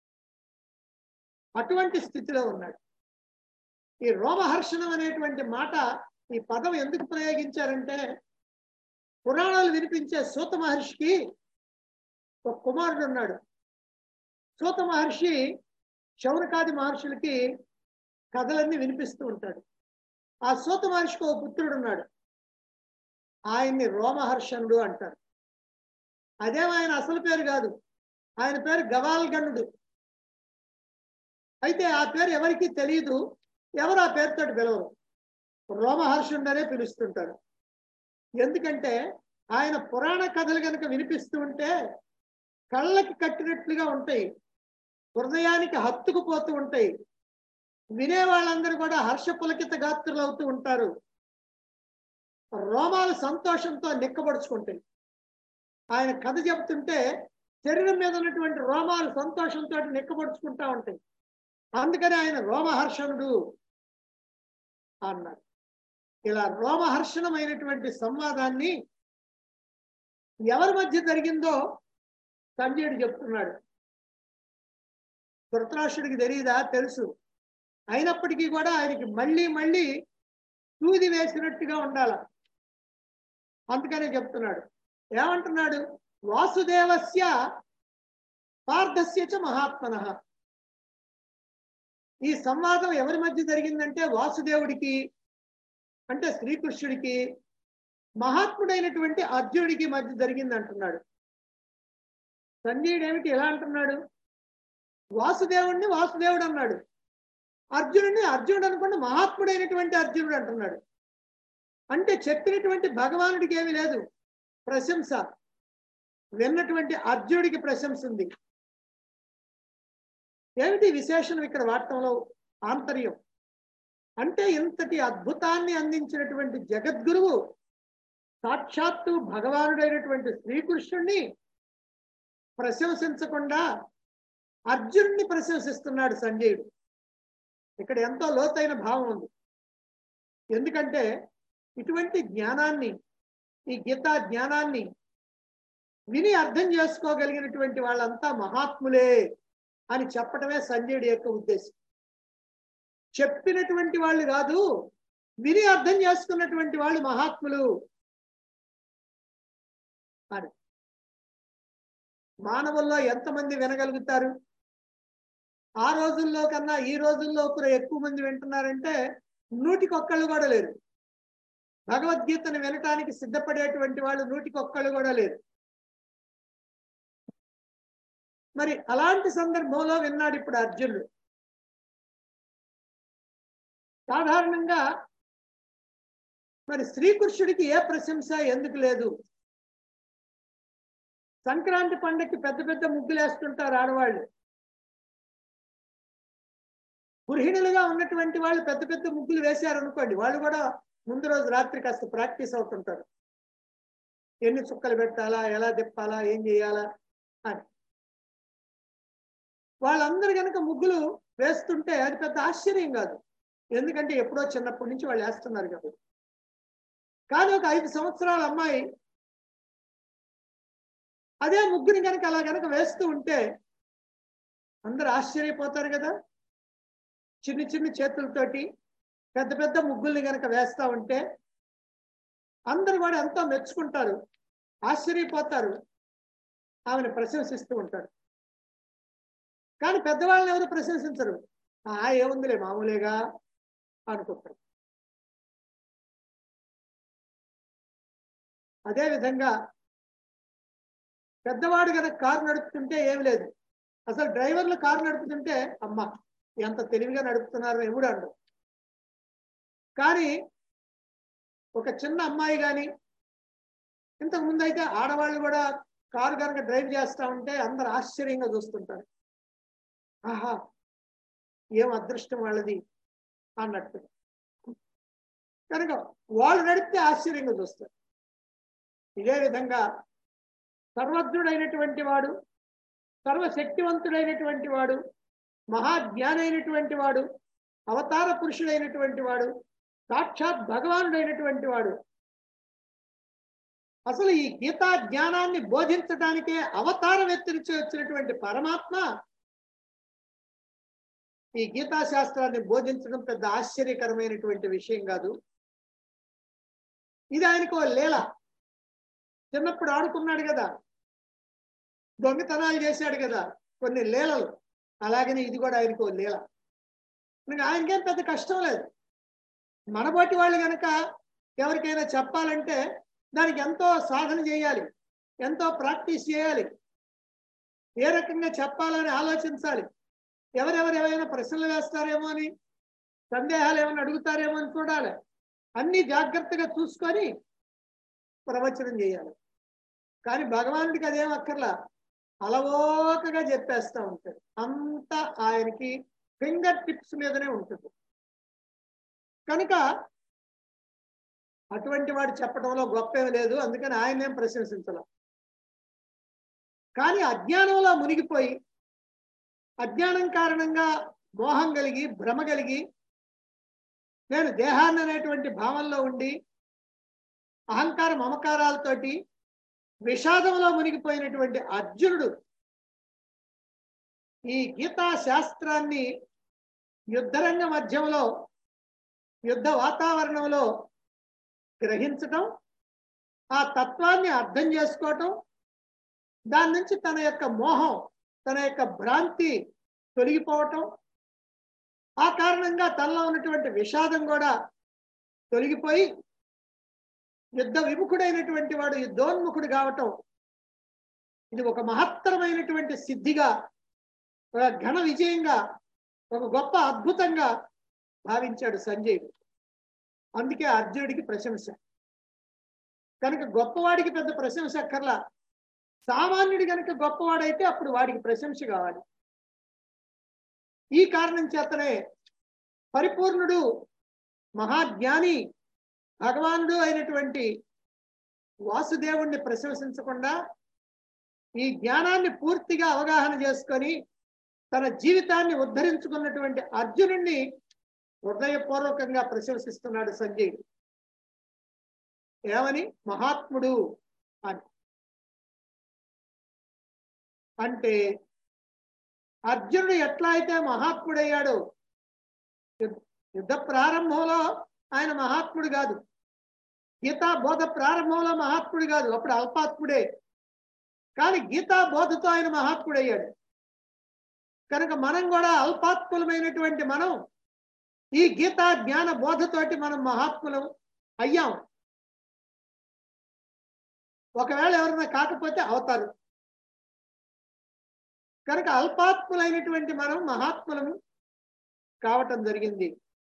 అటువంటి స్థితిలో ఉన్నాడు ఈ రోమహర్షణం అనేటువంటి మాట ఈ పదం ఎందుకు ప్రయోగించారంటే పురాణాలు వినిపించే సూత మహర్షికి ఒక కుమారుడు ఉన్నాడు సూత మహర్షి శౌనకాది మహర్షులకి కథలన్నీ వినిపిస్తూ ఉంటాడు ఆ సూత మహర్షికి ఒక పుత్రుడు ఉన్నాడు ఆయన్ని రోమహర్షణుడు అంటారు అదేం ఆయన అసలు పేరు కాదు ఆయన పేరు గవాల్గణుడు అయితే ఆ పేరు ఎవరికి తెలియదు ఎవరు ఆ పేరుతో పిలవరు రోమహర్షుడనే పిలుస్తుంటారు ఎందుకంటే ఆయన పురాణ కథలు కనుక వినిపిస్తూ ఉంటే కళ్ళకి కట్టినట్లుగా ఉంటాయి హృదయానికి హత్తుకుపోతూ ఉంటాయి వినే వాళ్ళందరూ కూడా హర్ష పులకిత గాత్రులు అవుతూ ఉంటారు రోమాలు సంతోషంతో నిక్కబడుచుకుంటాయి ఆయన కథ చెప్తుంటే శరీరం మీద ఉన్నటువంటి రోమాలు సంతోషంతో నిక్కబడుచుకుంటా ఉంటాయి అందుకని ఆయన రోమహర్షణుడు అన్నాడు ఇలా రోమహర్షణమైనటువంటి సంవాదాన్ని ఎవరి మధ్య జరిగిందో సంజయుడు చెప్తున్నాడు ధృతరాష్ట్రుడికి తెలియదా తెలుసు అయినప్పటికీ కూడా ఆయనకి మళ్ళీ మళ్ళీ సూది వేసినట్టుగా ఉండాల అందుకనే చెప్తున్నాడు ఏమంటున్నాడు వాసుదేవస్య పార్థస్య చ మహాత్మన ఈ సంవాదం ఎవరి మధ్య జరిగిందంటే వాసుదేవుడికి అంటే శ్రీకృష్ణుడికి మహాత్ముడైనటువంటి అర్జునుడికి మధ్య జరిగింది అంటున్నాడు సంజయుడు ఏమిటి ఎలా అంటున్నాడు వాసుదేవుడిని వాసుదేవుడు అన్నాడు అర్జునుడిని అర్జునుడు అనుకోండి మహాత్ముడైనటువంటి అర్జునుడు అంటున్నాడు అంటే చెప్పినటువంటి భగవానుడికి ఏమీ లేదు ప్రశంస విన్నటువంటి అర్జునుడికి ప్రశంస ఉంది ఏమిటి విశేషణం ఇక్కడ వాడటంలో ఆంతర్యం అంటే ఇంతటి అద్భుతాన్ని అందించినటువంటి జగద్గురువు సాక్షాత్తు భగవానుడైనటువంటి శ్రీకృష్ణుణ్ణి ప్రశంసించకుండా అర్జునుడిని ప్రశంసిస్తున్నాడు సంజయుడు ఇక్కడ ఎంతో లోతైన భావం ఉంది ఎందుకంటే ఇటువంటి జ్ఞానాన్ని ఈ గీతా జ్ఞానాన్ని విని అర్థం చేసుకోగలిగినటువంటి వాళ్ళంతా మహాత్ములే అని చెప్పటమే సంజయుడి యొక్క ఉద్దేశం చెప్పినటువంటి వాళ్ళు కాదు విని అర్థం చేసుకున్నటువంటి వాళ్ళు మహాత్ములు అని మానవుల్లో ఎంతమంది వినగలుగుతారు ఆ రోజుల్లో కన్నా ఈ రోజుల్లో కూడా ఎక్కువ మంది వింటున్నారంటే నూటికి ఒక్కళ్ళు కూడా లేరు భగవద్గీతను వినటానికి సిద్ధపడేటువంటి వాళ్ళు నూటికి ఒక్కళ్ళు కూడా లేరు మరి అలాంటి సందర్భంలో విన్నాడు ఇప్పుడు అర్జునుడు సాధారణంగా మరి శ్రీకృష్ణుడికి ఏ ప్రశంస ఎందుకు లేదు సంక్రాంతి పండగకి పెద్ద పెద్ద ముగ్గులు వేస్తుంటారు ఆడవాళ్ళు గృహిణులుగా ఉన్నటువంటి వాళ్ళు పెద్ద పెద్ద ముగ్గులు వేశారు అనుకోండి వాళ్ళు కూడా ముందు రోజు రాత్రి కాస్త ప్రాక్టీస్ అవుతుంటారు ఎన్ని చుక్కలు పెట్టాలా ఎలా తిప్పాలా ఏం చేయాలా అని వాళ్ళందరూ కనుక ముగ్గులు వేస్తుంటే అది పెద్ద ఆశ్చర్యం కాదు ఎందుకంటే ఎప్పుడో చిన్నప్పటి నుంచి వాళ్ళు వేస్తున్నారు కాబట్టి కానీ ఒక ఐదు సంవత్సరాల అమ్మాయి అదే ముగ్గుని కనుక అలా కనుక వేస్తూ ఉంటే అందరు ఆశ్చర్యపోతారు కదా చిన్న చిన్న చేతులతోటి పెద్ద పెద్ద ముగ్గుల్ని కనుక వేస్తా ఉంటే అందరు కూడా ఎంతో మెచ్చుకుంటారు ఆశ్చర్యపోతారు ఆమెను ప్రశంసిస్తూ ఉంటారు కానీ పెద్దవాళ్ళని ఎవరు ప్రశంసించరు ఆ ఏముందిలే మామూలేగా అనుకుంటారు అదే విధంగా పెద్దవాడు కనుక కారు నడుపుతుంటే ఏమి లేదు అసలు డ్రైవర్లు కారు నడుపుతుంటే అమ్మ ఎంత తెలివిగా నడుపుతున్నారు ఎముడు అండు కానీ ఒక చిన్న అమ్మాయి కానీ ఇంతకు ముందు అయితే ఆడవాళ్ళు కూడా కారు కనుక డ్రైవ్ చేస్తా ఉంటే అందరు ఆశ్చర్యంగా చూస్తుంటారు ఆహా ఏం అదృష్టం వాళ్ళది అన్నట్టు కనుక వాళ్ళు నడిపితే ఆశ్చర్యంగా చూస్తారు ఇదే విధంగా సర్వజ్ఞుడైనటువంటి వాడు సర్వశక్తివంతుడైనటువంటి వాడు మహాజ్ఞానైనటువంటి వాడు అవతార పురుషుడైనటువంటి వాడు సాక్షాత్ భగవానుడైనటువంటి వాడు అసలు ఈ గీతా జ్ఞానాన్ని బోధించడానికే అవతారం ఎత్తిరిచి వచ్చినటువంటి పరమాత్మ ఈ గీతా శాస్త్రాన్ని బోధించడం పెద్ద ఆశ్చర్యకరమైనటువంటి విషయం కాదు ఇది ఆయనకు ఓ లీల చిన్నప్పుడు ఆడుకున్నాడు కదా దొంగతనాలు చేశాడు కదా కొన్ని లీలలు అలాగనే ఇది కూడా ఆయనకు ఓ లీల ఇంకా ఆయనకేం పెద్ద కష్టం లేదు మనబోటి వాళ్ళు కనుక ఎవరికైనా చెప్పాలంటే దానికి ఎంతో సాధన చేయాలి ఎంతో ప్రాక్టీస్ చేయాలి ఏ రకంగా చెప్పాలని ఆలోచించాలి ఎవరెవరు ఏమైనా ప్రశ్నలు వేస్తారేమో అని సందేహాలు ఏమైనా అడుగుతారేమో అని చూడాలి అన్ని జాగ్రత్తగా చూసుకొని ప్రవచనం చేయాలి కానీ భగవానుడికి అదేం అక్కర్లా అలవోకగా చెప్పేస్తా ఉంటాడు అంతా ఆయనకి ఫింగర్ టిప్స్ మీదనే ఉంటుంది కనుక అటువంటి వాడు చెప్పడంలో గొప్ప ఏమీ లేదు అందుకని ఆయన ఏం ప్రశంసించలేం కానీ అజ్ఞానంలో మునిగిపోయి అజ్ఞానం కారణంగా మోహం కలిగి భ్రమ కలిగి నేను దేహాన్ని అనేటువంటి భావంలో ఉండి అహంకార మమకారాలతోటి విషాదంలో మునిగిపోయినటువంటి అర్జునుడు ఈ గీతా శాస్త్రాన్ని యుద్ధరంగ మధ్యంలో యుద్ధ వాతావరణంలో గ్రహించటం ఆ తత్వాన్ని అర్థం చేసుకోవటం దాని నుంచి తన యొక్క మోహం తన యొక్క భ్రాంతి తొలగిపోవటం ఆ కారణంగా తనలో ఉన్నటువంటి విషాదం కూడా తొలగిపోయి యుద్ధ విముఖుడైనటువంటి వాడు యుద్ధోన్ముఖుడు కావటం ఇది ఒక మహత్తరమైనటువంటి సిద్ధిగా ఒక ఘన విజయంగా ఒక గొప్ప అద్భుతంగా భావించాడు సంజయుడు అందుకే అర్జునుడికి ప్రశంస కనుక గొప్పవాడికి పెద్ద ప్రశంస అక్కర్లా సామాన్యుడి కనుక గొప్పవాడైతే అప్పుడు వాడికి ప్రశంస కావాలి ఈ కారణం చేతనే పరిపూర్ణుడు మహాజ్ఞాని భగవానుడు అయినటువంటి వాసుదేవుణ్ణి ప్రశంసించకుండా ఈ జ్ఞానాన్ని పూర్తిగా అవగాహన చేసుకొని తన జీవితాన్ని ఉద్ధరించుకున్నటువంటి అర్జునుణ్ణి హృదయపూర్వకంగా ప్రశంసిస్తున్నాడు సంజయుడు ఏమని మహాత్ముడు అని అంటే అర్జునుడు ఎట్లా అయితే మహాత్ముడయ్యాడు యుద్ధ- యుద్ధ ప్రారంభంలో ఆయన మహాత్ముడు కాదు గీతా బోధ ప్రారంభంలో మహాత్ముడు కాదు అప్పుడు అల్పాత్ముడే కానీ గీతా బోధతో ఆయన మహాత్ముడయ్యాడు కనుక మనం కూడా అల్పాత్ములమైనటువంటి మనం ఈ గీతా జ్ఞాన బోధతోటి మనం మహాత్ములం అయ్యాం ఒకవేళ ఎవరైనా కాకపోతే అవుతారు కనుక అల్పాత్ములైనటువంటి మనం మహాత్ములము కావటం జరిగింది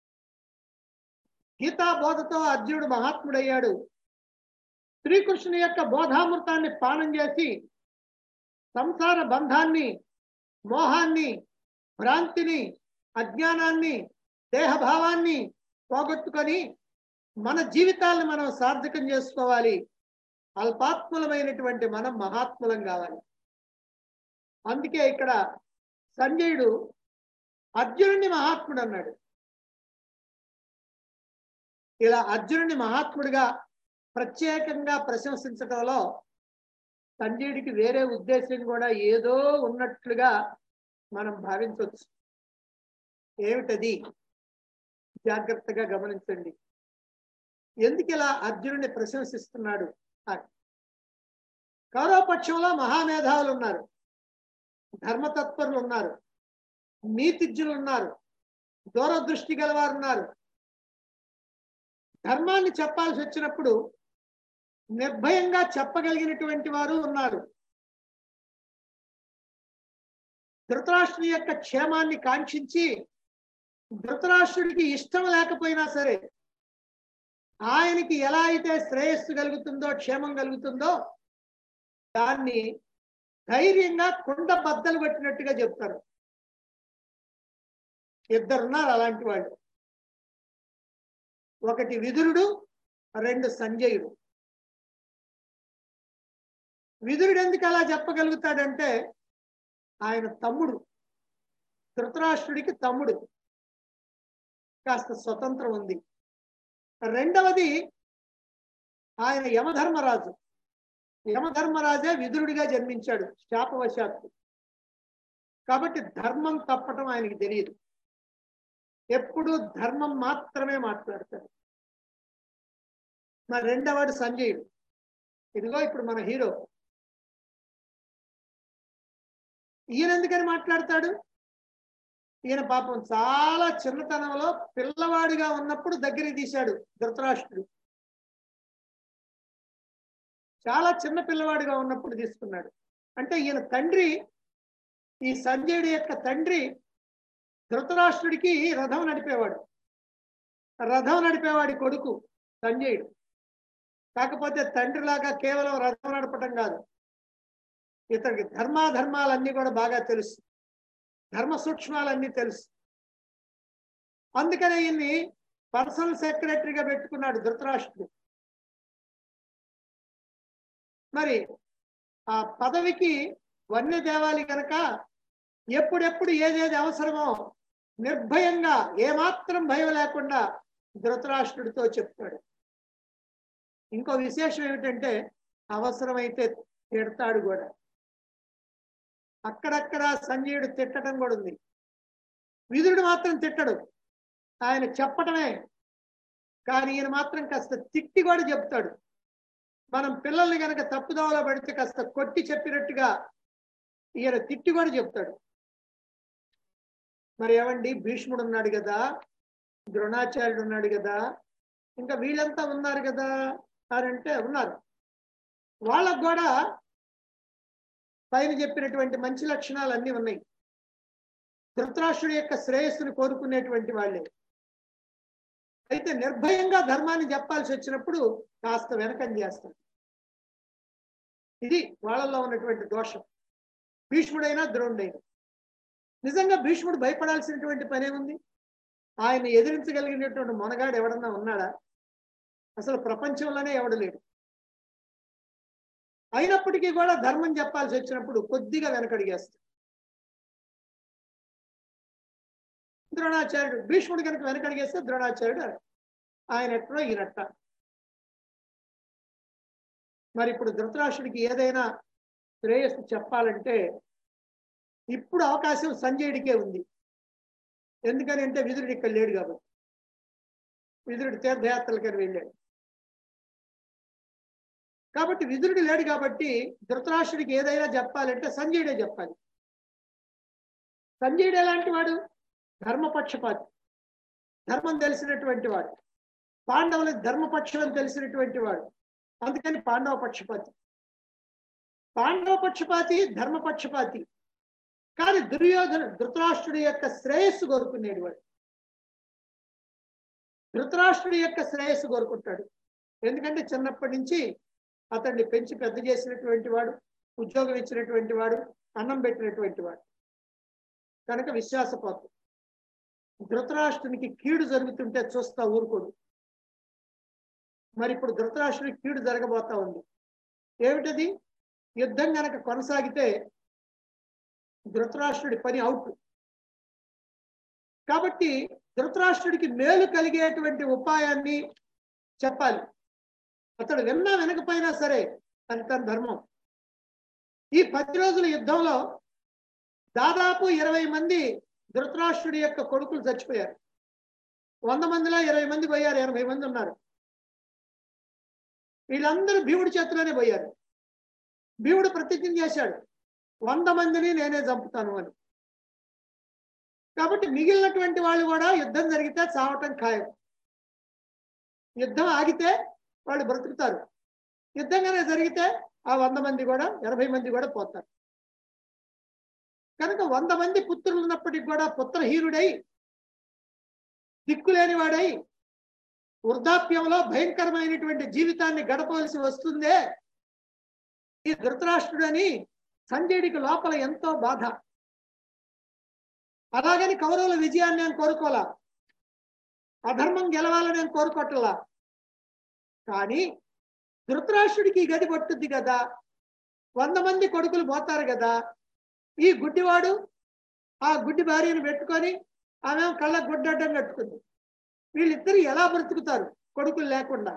గీతా బోధతో అర్జునుడు మహాత్ముడయ్యాడు శ్రీకృష్ణుని యొక్క బోధామృతాన్ని పానం చేసి సంసార బంధాన్ని మోహాన్ని భ్రాంతిని అజ్ఞానాన్ని దేహభావాన్ని పోగొట్టుకొని మన జీవితాలను మనం సార్థకం చేసుకోవాలి అల్పాత్ములమైనటువంటి మనం మహాత్ములం కావాలి అందుకే ఇక్కడ సంజయుడు అర్జునుడిని మహాత్ముడు అన్నాడు ఇలా అర్జునుడిని మహాత్ముడిగా ప్రత్యేకంగా ప్రశంసించడంలో సంజయుడికి వేరే ఉద్దేశం కూడా ఏదో ఉన్నట్లుగా మనం భావించవచ్చు ఏమిటది జాగ్రత్తగా గమనించండి ఎందుకు ఇలా అర్జునుడిని ప్రశంసిస్తున్నాడు అని కౌరవపక్షంలో మహామేధావులు ఉన్నారు ధర్మతత్పరులు ఉన్నారు నీతిజ్ఞులు ఉన్నారు దూరదృష్టి గలవారు ఉన్నారు ధర్మాన్ని చెప్పాల్సి వచ్చినప్పుడు నిర్భయంగా చెప్పగలిగినటువంటి వారు ఉన్నారు ధృతరాష్ట్రుని యొక్క క్షేమాన్ని కాంక్షించి ధృతరాష్ట్రుడికి ఇష్టం లేకపోయినా సరే ఆయనకి ఎలా అయితే శ్రేయస్సు కలుగుతుందో క్షేమం కలుగుతుందో దాన్ని ధైర్యంగా కుండ బద్దలు పెట్టినట్టుగా చెప్తారు ఇద్దరున్నారు అలాంటి వాళ్ళు ఒకటి విదురుడు రెండు సంజయుడు విదురుడు ఎందుకు అలా చెప్పగలుగుతాడంటే ఆయన తమ్ముడు ధృతరాష్ట్రుడికి తమ్ముడు కాస్త స్వతంత్రం ఉంది రెండవది ఆయన యమధర్మరాజు యమధర్మరాజే విదురుడిగా జన్మించాడు శాపవశాత్తు కాబట్టి ధర్మం తప్పటం ఆయనకి తెలియదు ఎప్పుడు ధర్మం మాత్రమే మాట్లాడతాడు మరి రెండవడు సంజయుడు ఇదిగో ఇప్పుడు మన హీరో ఈయన ఎందుకని మాట్లాడతాడు ఈయన పాపం చాలా చిన్నతనంలో పిల్లవాడిగా ఉన్నప్పుడు దగ్గరికి తీశాడు ధృతరాష్ట్రుడు చాలా చిన్న పిల్లవాడిగా ఉన్నప్పుడు తీసుకున్నాడు అంటే ఈయన తండ్రి ఈ సంజయుడి యొక్క తండ్రి ధృతరాష్ట్రుడికి రథం నడిపేవాడు రథం నడిపేవాడి కొడుకు సంజయుడు కాకపోతే తండ్రిలాగా కేవలం రథం నడపటం కాదు ఇతనికి ధర్మాధర్మాలన్నీ కూడా బాగా తెలుసు ధర్మ సూక్ష్మాలన్నీ తెలుసు అందుకనే ఈయన్ని పర్సనల్ సెక్రటరీగా పెట్టుకున్నాడు ధృతరాష్ట్రుడు మరి ఆ పదవికి వన్య దేవాలి కనుక ఎప్పుడెప్పుడు ఏదేది అవసరమో నిర్భయంగా ఏమాత్రం భయం లేకుండా ధృతరాష్ట్రుడితో చెప్తాడు ఇంకో విశేషం ఏమిటంటే అవసరమైతే తిడతాడు కూడా అక్కడక్కడ సంజయుడు తిట్టడం కూడా ఉంది విదురుడు మాత్రం తిట్టడు ఆయన చెప్పటమే కానీ ఈయన మాత్రం కాస్త తిట్టి కూడా చెప్తాడు మనం పిల్లల్ని కనుక తప్పుదోవలో పడితే కాస్త కొట్టి చెప్పినట్టుగా ఈయన తిట్టి కూడా చెప్తాడు మరి ఏమండి భీష్ముడు ఉన్నాడు కదా ద్రోణాచార్యుడు ఉన్నాడు కదా ఇంకా వీళ్ళంతా ఉన్నారు కదా అని అంటే ఉన్నారు వాళ్ళకు కూడా పైన చెప్పినటువంటి మంచి లక్షణాలు అన్నీ ఉన్నాయి ధృతరాష్ట్రుడి యొక్క శ్రేయస్సును కోరుకునేటువంటి వాళ్ళే అయితే నిర్భయంగా ధర్మాన్ని చెప్పాల్సి వచ్చినప్పుడు కాస్త వెనకం చేస్తాడు ఇది వాళ్ళల్లో ఉన్నటువంటి దోషం భీష్ముడైనా ద్రోణుడైనా నిజంగా భీష్ముడు భయపడాల్సినటువంటి పని ఏముంది ఆయన ఎదిరించగలిగినటువంటి మొనగాడు ఎవడన్నా ఉన్నాడా అసలు ప్రపంచంలోనే ఎవడు లేడు అయినప్పటికీ కూడా ధర్మం చెప్పాల్సి వచ్చినప్పుడు కొద్దిగా వెనకడిగేస్తాడు ద్రోణాచార్యుడు భీష్ముడు కనుక వెనకడిగేస్తే ద్రోణాచార్యుడు ఆయన ఎక్కడో ఈయనట్ట మరి ఇప్పుడు ధృతరాష్ట్రుడికి ఏదైనా శ్రేయస్సు చెప్పాలంటే ఇప్పుడు అవకాశం సంజయుడికే ఉంది ఎందుకని అంటే విదురుడు ఇక్కడ లేడు కాబట్టి విదురుడు తీర్థయాత్రలకని వెళ్ళాడు కాబట్టి విదురుడు లేడు కాబట్టి ధృతరాష్ట్రుడికి ఏదైనా చెప్పాలంటే సంజయుడే చెప్పాలి సంజయుడు ఎలాంటి వాడు ధర్మపక్షపాతి ధర్మం తెలిసినటువంటి వాడు పాండవుల ధర్మపక్షం అని తెలిసినటువంటి వాడు అందుకని పాండవ పక్షపాతి పాండవ పక్షపాతి ధర్మపక్షపాతి కానీ దుర్యోధన ధృతరాష్ట్రుడి యొక్క శ్రేయస్సు కోరుకునేడు వాడు ధృతరాష్ట్రుడి యొక్క శ్రేయస్సు కోరుకుంటాడు ఎందుకంటే చిన్నప్పటి నుంచి అతన్ని పెంచి పెద్ద చేసినటువంటి వాడు ఉద్యోగం ఇచ్చినటువంటి వాడు అన్నం పెట్టినటువంటి వాడు కనుక విశ్వాసపాత్ర ధృతరాష్ట్రునికి కీడు జరుగుతుంటే చూస్తా ఊరుకోడు మరి ఇప్పుడు ధృతరాష్ట్రునికి కీడు జరగబోతా ఉంది ఏమిటది యుద్ధం గనక కొనసాగితే ధృతరాష్ట్రుడి పని అవుట్ కాబట్టి ధృతరాష్ట్రుడికి మేలు కలిగేటువంటి ఉపాయాన్ని చెప్పాలి అతడు విన్నా వినకపోయినా సరే అది తన ధర్మం ఈ పది రోజుల యుద్ధంలో దాదాపు ఇరవై మంది ధృతరాష్ట్రుడి యొక్క కొడుకులు చచ్చిపోయారు వంద మందిలో ఇరవై మంది పోయారు ఎనభై మంది ఉన్నారు వీళ్ళందరూ భీముడి చేతిలోనే పోయారు భీముడు ప్రతిజ్ఞ చేశాడు వంద మందిని నేనే చంపుతాను అని కాబట్టి మిగిలినటువంటి వాళ్ళు కూడా యుద్ధం జరిగితే చావటం ఖాయం యుద్ధం ఆగితే వాళ్ళు బ్రతుకుతారు యుద్ధంగానే జరిగితే ఆ వంద మంది కూడా ఎనభై మంది కూడా పోతారు కనుక వంద మంది పుత్రులు ఉన్నప్పటికి కూడా పుత్రహీనుడై దిక్కులేని వాడై వృద్ధాప్యంలో భయంకరమైనటువంటి జీవితాన్ని గడపవలసి వస్తుందే ఈ ధృతరాష్ట్రుడని సంజయుడికి లోపల ఎంతో బాధ అలాగని కౌరవుల విజయాన్ని నేను కోరుకోలా అధర్మం గెలవాలని నేను కోరుకోవట్లా కానీ ధృతరాష్ట్రుడికి ఈ గది పట్టుద్ది కదా వంద మంది కొడుకులు పోతారు కదా ఈ గుడ్డివాడు ఆ గుడ్డి భార్యను పెట్టుకొని ఆమె కళ్ళ గుడ్డడ్డం కట్టుకుంది వీళ్ళిద్దరు ఎలా బ్రతుకుతారు కొడుకులు లేకుండా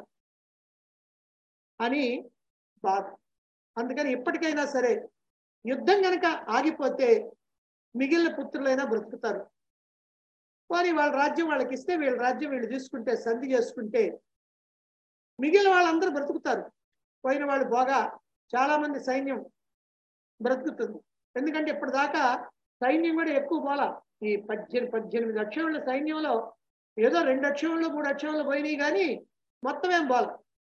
అని బాధ అందుకని ఇప్పటికైనా సరే యుద్ధం గనక ఆగిపోతే మిగిలిన పుత్రులైనా బ్రతుకుతారు కానీ వాళ్ళ రాజ్యం వాళ్ళకి ఇస్తే వీళ్ళ రాజ్యం వీళ్ళు తీసుకుంటే సంధి చేసుకుంటే మిగిలిన వాళ్ళందరూ బ్రతుకుతారు పోయిన వాళ్ళు బాగా చాలా మంది సైన్యం బ్రతుకుతుంది ఎందుకంటే ఇప్పటిదాకా సైన్యం కూడా ఎక్కువ పోలా ఈ పద్దెనిమిది పద్దెనిమిది అక్షరముల సైన్యంలో ఏదో రెండు అక్షరములు మూడు అక్షరములు పోయినాయి కానీ మొత్తం ఏం పోల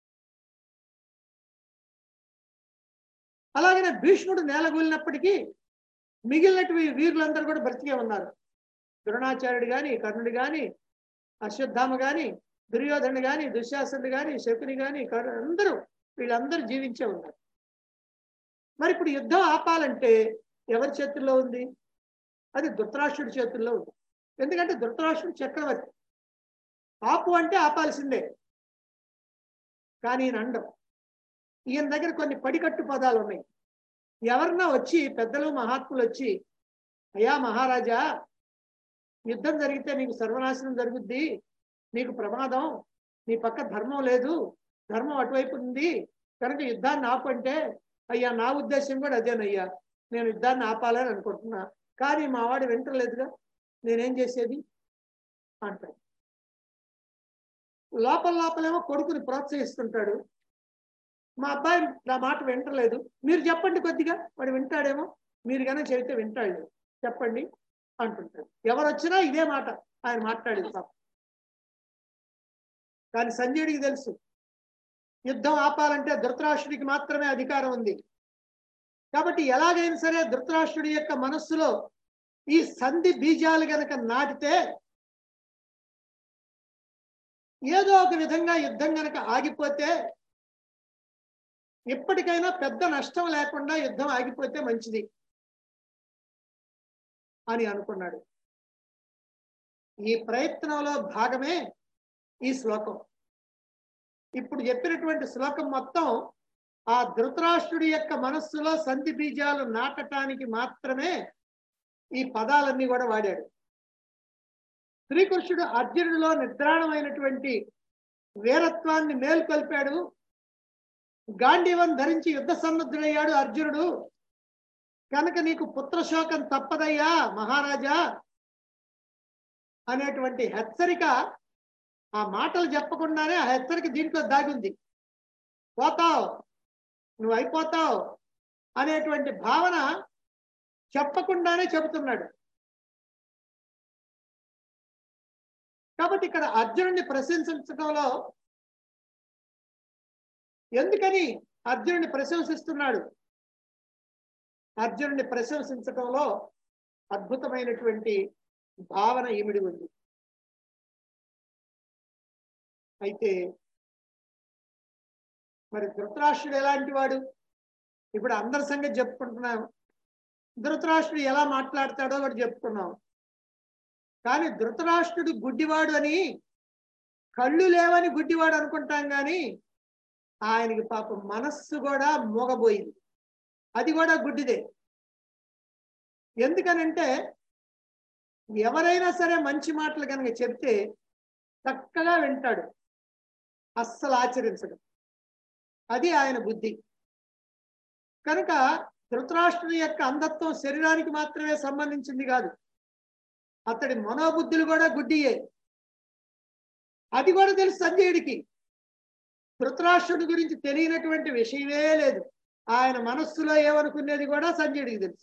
అలాగనే భీష్ముడు నేలగూలినప్పటికీ మిగిలినటువంటి వీరులందరూ కూడా బ్రతికే ఉన్నారు ద్రోణాచార్యుడు గాని కర్ణుడు గాని అశ్వత్థామ గాని దుర్యోధనుడు గాని దుశ్శాసనుడు గాని శకుని గాని కర్ణ అందరూ వీళ్ళందరూ జీవించే ఉన్నారు మరి ఇప్పుడు యుద్ధం ఆపాలంటే ఎవరి చేతుల్లో ఉంది అది ధృతరాష్ట్రుడి చేతుల్లో ఉంది ఎందుకంటే ధృతరాష్ట్రుడు చక్రవర్తి ఆపు అంటే ఆపాల్సిందే కానీ ఈయన అండం ఈయన దగ్గర కొన్ని పడికట్టు పదాలు ఉన్నాయి ఎవరన్నా వచ్చి పెద్దలు మహాత్ములు వచ్చి అయ్యా మహారాజా యుద్ధం జరిగితే నీకు సర్వనాశనం జరుగుద్ది నీకు ప్రమాదం నీ పక్క ధర్మం లేదు ధర్మం అటువైపు ఉంది కనుక యుద్ధాన్ని ఆపంటే అయ్యా నా ఉద్దేశం కూడా అదేనయ్యా నేను యుద్ధాన్ని ఆపాలని అనుకుంటున్నా కానీ మా వాడు వింటలేదుగా నేనేం చేసేది అంటాడు లోపల లోపలేమో కొడుకుని ప్రోత్సహిస్తుంటాడు మా అబ్బాయి నా మాట వింటలేదు మీరు చెప్పండి కొద్దిగా వాడు వింటాడేమో మీరు కనుక చెబితే వింటాడు చెప్పండి అంటుంటాడు ఎవరు వచ్చినా ఇదే మాట ఆయన మాట్లాడేది తప్ప కానీ సంజయుడికి తెలుసు యుద్ధం ఆపాలంటే ధృతరాష్ట్రుడికి మాత్రమే అధికారం ఉంది కాబట్టి ఎలాగైనా సరే ధృతరాష్ట్రుడి యొక్క మనస్సులో ఈ సంధి బీజాలు గనక నాటితే ఏదో ఒక విధంగా యుద్ధం గనక ఆగిపోతే ఎప్పటికైనా పెద్ద నష్టం లేకుండా యుద్ధం ఆగిపోతే మంచిది అని అనుకున్నాడు ఈ ప్రయత్నంలో భాగమే ఈ శ్లోకం ఇప్పుడు చెప్పినటువంటి శ్లోకం మొత్తం ఆ ధృతరాష్ట్రుడి యొక్క మనస్సులో సంధి బీజాలు నాటటానికి మాత్రమే ఈ పదాలన్నీ కూడా వాడాడు శ్రీకృష్ణుడు అర్జునుడిలో నిద్రాణమైనటువంటి వీరత్వాన్ని మేల్కొల్పాడు గాంధీవం ధరించి యుద్ధ సన్నద్ధుడయ్యాడు అర్జునుడు కనుక నీకు పుత్రశోకం తప్పదయ్యా మహారాజా అనేటువంటి హెచ్చరిక ఆ మాటలు చెప్పకుండానే ఆ హెచ్చరిక దీంట్లో దాగింది పోతావు నువ్వు అయిపోతావు అనేటువంటి భావన చెప్పకుండానే చెబుతున్నాడు కాబట్టి ఇక్కడ అర్జునుడిని ప్రశంసించడంలో ఎందుకని అర్జునుడిని ప్రశంసిస్తున్నాడు అర్జునుడిని ప్రశంసించడంలో అద్భుతమైనటువంటి భావన ఇమిడి ఉంది అయితే మరి ధృతరాష్ట్రుడు ఎలాంటి వాడు ఇప్పుడు అందరి సంగతి చెప్పుకుంటున్నాం ధృతరాష్ట్రుడు ఎలా మాట్లాడతాడో కూడా చెప్పుకున్నాం కానీ ధృతరాష్ట్రుడు గుడ్డివాడు అని కళ్ళు లేవని గుడ్డివాడు అనుకుంటాం కానీ ఆయనకి పాపం మనస్సు కూడా మూగబోయింది అది కూడా గుడ్డిదే ఎందుకనంటే ఎవరైనా సరే మంచి మాటలు కనుక చెప్తే చక్కగా వింటాడు అస్సలు ఆచరించడు అది ఆయన బుద్ధి కనుక ధృతరాష్ట్రుని యొక్క అంధత్వం శరీరానికి మాత్రమే సంబంధించింది కాదు అతడి మనోబుద్ధులు కూడా గుడ్డియే అది కూడా తెలుసు సంజయుడికి ధృతరాష్ట్రుడి గురించి తెలియనటువంటి విషయమే లేదు ఆయన మనస్సులో ఏమనుకునేది కూడా సంజయుడికి తెలుసు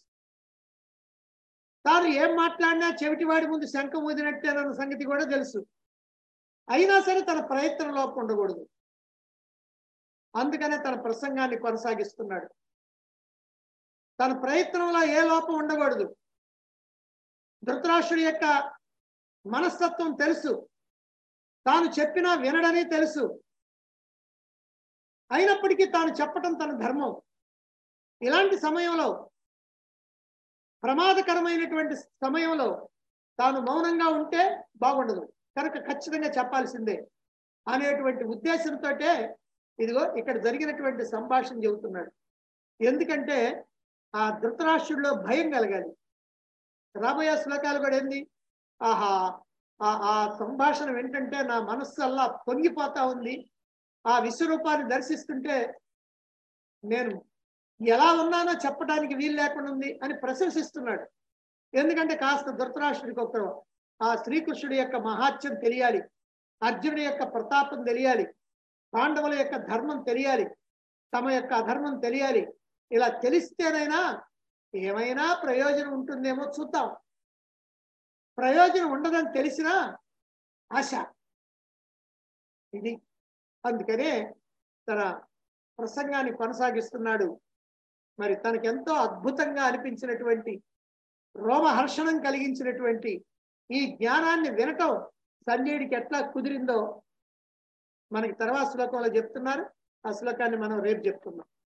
తాను ఏం మాట్లాడినా చెవిటివాడి ముందు శంఖ ఊదినట్టేనన్న సంగతి కూడా తెలుసు అయినా సరే తన ప్రయత్నం లోపం ఉండకూడదు అందుకనే తన ప్రసంగాన్ని కొనసాగిస్తున్నాడు తన ప్రయత్నంలో ఏ లోపం ఉండకూడదు ధృతరాష్ట్రుడి యొక్క మనస్తత్వం తెలుసు తాను చెప్పినా వినడని తెలుసు అయినప్పటికీ తాను చెప్పటం తన ధర్మం ఇలాంటి సమయంలో ప్రమాదకరమైనటువంటి సమయంలో తాను మౌనంగా ఉంటే బాగుండదు కనుక ఖచ్చితంగా చెప్పాల్సిందే అనేటువంటి ఉద్దేశంతో ఇదిగో ఇక్కడ జరిగినటువంటి సంభాషణ చెబుతున్నాడు ఎందుకంటే ఆ ధృతరాష్ట్రుడిలో భయం కలగాలి రాబోయే శ్లోకాలు కూడా ఏంది ఆహా ఆ ఆ సంభాషణ వింటుంటే నా మనస్సు అలా పొంగిపోతా ఉంది ఆ విశ్వరూపాన్ని దర్శిస్తుంటే నేను ఎలా ఉన్నానో చెప్పడానికి వీలు లేకుండా ఉంది అని ప్రశంసిస్తున్నాడు ఎందుకంటే కాస్త ధృతరాష్ట్రుడికి ఒక ఆ శ్రీకృష్ణుడి యొక్క మహాత్యం తెలియాలి అర్జునుడి యొక్క ప్రతాపం తెలియాలి పాండవుల యొక్క ధర్మం తెలియాలి తమ యొక్క అధర్మం తెలియాలి ఇలా తెలిస్తేనైనా ఏమైనా ప్రయోజనం ఉంటుందేమో చూద్దాం ప్రయోజనం ఉండదని తెలిసినా ఆశ ఇది అందుకనే తన ప్రసంగాన్ని కొనసాగిస్తున్నాడు మరి తనకెంతో అద్భుతంగా అనిపించినటువంటి రోమహర్షణం కలిగించినటువంటి ఈ జ్ఞానాన్ని వినటం సంజయుడికి ఎట్లా కుదిరిందో మనకి తర్వాత శ్లోకంలో చెప్తున్నారు ఆ శ్లోకాన్ని మనం రేపు చెప్తున్నాం